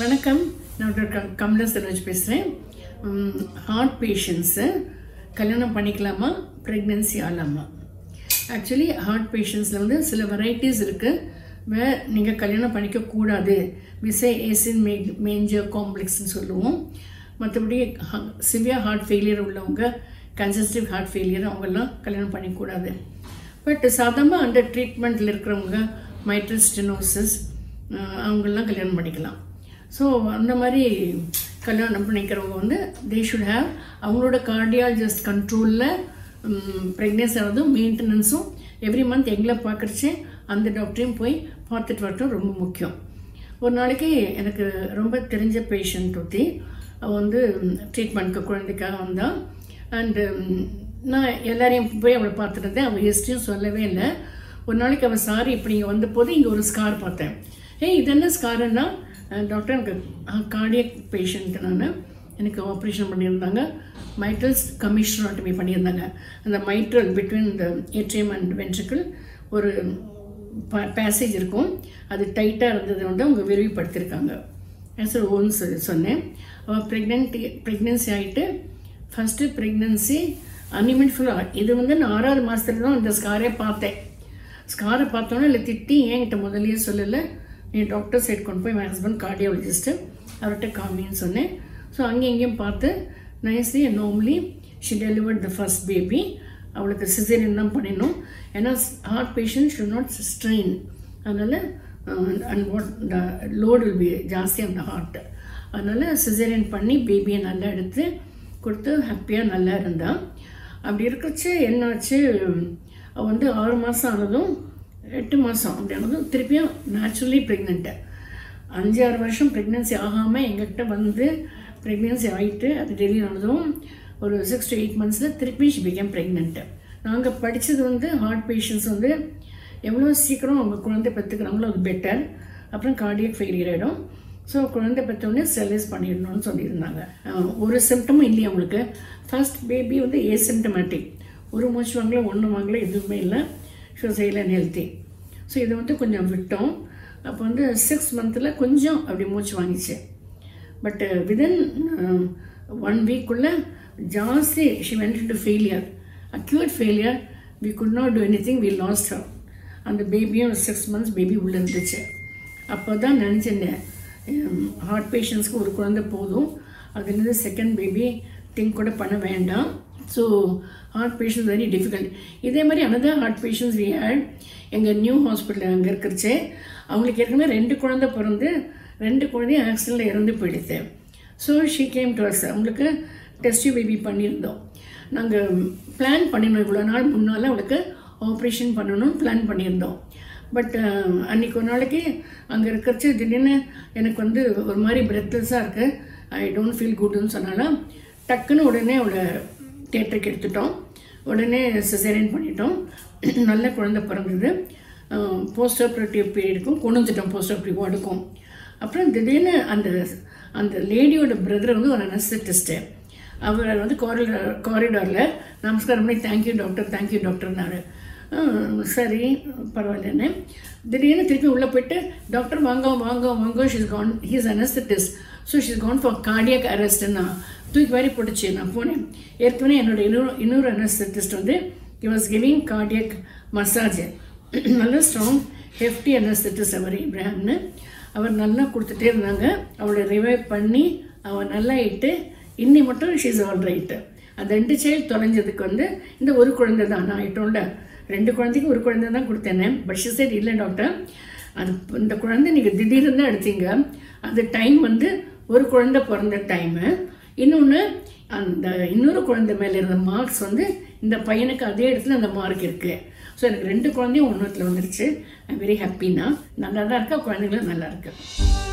வணக்கம் நான் doctor come Kamala Saroj பேசுகிறேன் ஹார்ட் பேஷண்ட்ஸு கல்யாணம் பண்ணிக்கலாமா ப்ரெக்னென்சி ஆகலாமா ஆக்சுவலி ஹார்ட் பேஷண்ட்ஸில் வந்து சில வெரைட்டிஸ் இருக்குது வே நீங்கள் கல்யாணம் பண்ணிக்கக்கூடாது விசை ஏசின் மே மேஞ்சர் காம்ப்ளெக்ஸ்னு சொல்லுவோம் மற்றபடி சிவியர் ஹார்ட் ஃபெயிலியர் உள்ளவங்க கன்சஸ்டிவ் ஹார்ட் ஃபெயிலியர் அவங்கெல்லாம் கல்யாணம் பண்ணிக்கூடாது பட் சாதாரணமாக அண்டர் ட்ரீட்மெண்ட்டில் இருக்கிறவங்க மைட்ரல் ஸ்டெனோசிஸ் அவங்கெல்லாம் கல்யாணம் பண்ணிக்கலாம் ஸோ அந்த மாதிரி கல்யாணம் பண்ணிக்கிறவங்க வந்து தே ஷுட் ஹேவ் அவங்களோட கார்டியாலஜிஸ்ட் கண்ட்ரோலில் ப்ரெக்னென்சி ஆகிறதும் மெயின்டெனன்ஸும் எவ்ரி மந்த் எங்களை பார்க்குறச்சே அந்த டாக்டரையும் போய் பார்த்துட்டு வரட்டும் ரொம்ப முக்கியம் ஒரு நாளைக்கு எனக்கு ரொம்ப தெரிஞ்ச பேஷண்ட் ஒருத்தி அவள் வந்து ட்ரீட்மெண்ட்க்கு குழந்தைக்காக வந்தாள் அண்டு நான் எல்லாரையும் போய் அவளை பார்த்துருந்தேன் அவள் ஹிஸ்ட்ரியும் சொல்லவே இல்லை ஒரு நாளைக்கு அவள் சாரி இப்படி இங்கே வந்த போது இங்கே ஒரு ஸ்கார் பார்த்தேன் ஏய் இது என்ன ஸ்காருன்னா டாக்டர் எனக்கு கார்டியக் பேஷண்ட் நான் எனக்கு ஆப்ரேஷன் பண்ணியிருந்தாங்க மைட்ரல்ஸ் கமிஷனோட்டமி பண்ணியிருந்தாங்க அந்த மைட்ரல் பிட்வீன் இந்த ஏட்ரியம் அண்ட் வென்ட்ரிக்கிள் ஒரு பேசேஜ் இருக்கும் அது டைட்டாக இருந்தது வந்து அவங்க விரிவுபடுத்தியிருக்காங்க ஆன்சர் ஓன்னு சொல்லி சொன்னேன் அவள் ப்ரெக்னென்ட் ப்ரெக்னென்சி ஆகிட்டு ஃபஸ்ட்டு ப்ரெக்னென்சி அன்லிமிட்ஃபுல்லாக இது வந்து நான் ஆறாவது மாதத்துல தான் இந்த ஸ்காரே பார்த்தேன் ஸ்காரை பார்த்தோன்னே இல்லை திட்டி என்கிட்ட முதல்லயே சொல்லலை நீ டாக்டர் சைட் கொண்டு போய் என் ஹஸ்பண்ட் கார்டியாலஜிஸ்ட்டு அவர்கிட்ட காமின்னு சொன்னேன் ஸோ அங்கேயும் இங்கேயும் பார்த்து nicely normally she delivered the first baby அவளுக்கு சிசேரியன் தான் பண்ணிடணும் ஏன்னா heart patient should not strain அதனால் and what the load will be ஜாஸ்தி அந்த ஹார்ட் அதனால் சிசேரியன் பண்ணி பேபியை நல்லா எடுத்து கொடுத்து ஹாப்பியாக நல்லா இருந்தாள் அப்படி இருக்கச்சு என்னாச்சு அவள் வந்து ஆறு மாதம் ஆனதும் எட்டு மாதம் அப்படி ஆனதும் திருப்பியும் நேச்சுரலி ப்ரெக்னெண்ட்டு அஞ்சு ஆறு வருஷம் ப்ரெக்னென்சி ஆகாமல் எங்ககிட்ட வந்து ப்ரெக்னென்சி ஆகிட்டு அது டெலிவரி ஆனதும் ஒரு சிக்ஸ் டு எயிட் மந்த்ஸில் திருப்பி ஷி பிகம் ப்ரெக்னென்ட்டு நாங்கள் படித்தது வந்து ஹார்ட் பேஷண்ட்ஸ் வந்து எவ்வளோ சீக்கிரம் அவங்க குழந்தை பெற்றுக்கிறாங்களோ அது பெட்டர் அப்புறம் கார்டியக் ஃபெயிலியர் ஆகிடும் ஸோ குழந்தை பெற்றோடனே ஸ்டெரிலைஸ் பண்ணிடணும்னு சொல்லியிருந்தாங்க ஒரு சிம்டமும் இல்லையா அவங்களுக்கு ஃபர்ஸ்ட் பேபி வந்து ஏசிம்டமேட்டிக் ஒரு மூச்சு வாங்கல ஒன்று வாங்கல எதுவுமே இல்லை ஷோ சைலன் ஹெல்த்தி ஸோ இதை வந்து கொஞ்சம் விட்டோம் அப்போ வந்து சிக்ஸ் மந்தில் கொஞ்சம் அப்படி மூச்சு வாங்கிச்சு பட் விதின் ஒன் வீக்குள்ளே ஜாஸ்தி she went to failure acute failure we could not do anything we lost her அந்த பேபியும் சிக்ஸ் மந்த்ஸ் பேபி உள்ளே இருந்துச்சு அப்போ தான் நினச்சேன் ஹார்ட் பேஷண்ட்ஸ்க்கு ஒரு குழந்தை போதும் அதுலேருந்து செகண்ட் பேபி திங்க் கூட பண்ண வேண்டாம் so heart patients very difficult இதே மாதிரி another heart patients we had எங்கள் நியூ ஹாஸ்பிட்டல் அங்கே இருக்கிறச்சே அவங்களுக்கு ஏற்கனவே ரெண்டு குழந்தை பிறந்து ரெண்டு குழந்தையும் ஆக்சிடெண்ட்டில் இறந்து போயிடுது so she came to us அவங்களுக்கு டெஸ்டி பேபி பண்ணியிருந்தோம் நாங்கள் பிளான் பண்ணியிருந்தோம் இவ்வளோ நாள் முன்னால் அவளுக்கு ஆப்ரேஷன் பண்ணணும்னு பிளான் பண்ணியிருந்தோம் பட் அன்றைக்கி ஒரு நாளைக்கு அங்கே இருக்கிறச்சு திடீர்னு எனக்கு வந்து ஒரு மாதிரி பிரெத்லெஸ்ஸாக இருக்குது ஐ டோன்ட் ஃபீல் குட்னு சொன்னாலும் டக்குன்னு உடனே அவளை தேட்டருக்கு எடுத்துட்டோம் உடனே சிசேரியன் பண்ணிட்டோம் நல்ல குழந்தை பிறந்தது போஸ்ட் ஆப்ரேட்டிவ் பீரியடுக்கும் கொண்டு வந்துட்டோம் போஸ்ட் ஆப்ரேட்டிவ் வார்டுக்கும் அப்புறம் திடீர்னு அந்த அந்த லேடியோட பிரதர் வந்து ஒரு அனஸ்தட்டிஸ்ட்டு அவர் வந்து காரிடார் காரிடாரில் நமஸ்காரம் பண்ணி தேங்க்யூ டாக்டர் தேங்க்யூ டாக்டர்னாரு சரி பரவாயில்லன்னு திடீர்னு திருப்பி உள்ளே போயிட்டு டாக்டர் வாங்க வாங்க வாங்க she's gone he's anaesthetist so she's gone for cardiac அரெஸ்ட்னா தூக்கி வாரி போட்டுச்சு நான் போனேன் ஏற்கனவே என்னோட இன்னொரு இன்னொரு அனஸ்தட்டிஸ்ட் வந்து he was giving cardiac massage நல்ல ஸ்ட்ராங் ஹெஃப்டி அனஸ்தட்டிஸ்ட் அவர் இப்ராஹிம்னு அவர் நல்லா கொடுத்துட்டே இருந்தாங்க அவளை ரிவைவ் பண்ணி அவள் நல்லா ஆயிட்டு இன்னி மட்டும் ஷீஸ் ஆல் ரைட்டு அந்த ரெண்டு சைல்டு தொலைஞ்சதுக்கு வந்து இந்த ஒரு குழந்தை தான் நான் ஆயிட்டோம்ல ரெண்டு குழந்தைக்கு ஒரு குழந்தை தான் கொடுத்தேனே பட் ஷி சைட் இல்லை டாக்டர் அது இந்த குழந்தை நீங்கள் திடீர்னு தான் எடுத்தீங்க அந்த டைம் வந்து ஒரு குழந்தை பிறந்த டைமு இன்னொன்று அந்த இன்னொரு குழந்தை மேலே இருந்த மார்க்ஸ் வந்து இந்த பையனுக்கு அதே இடத்துல அந்த மார்க் இருக்குது ஸோ எனக்கு ரெண்டு குழந்தையும் ஒன்றுத்தில் வந்துருச்சு ஐ வெரி ஹாப்பின்னா நல்லா தான் இருக்கா குழந்தைங்களும் நல்லா இருக்கு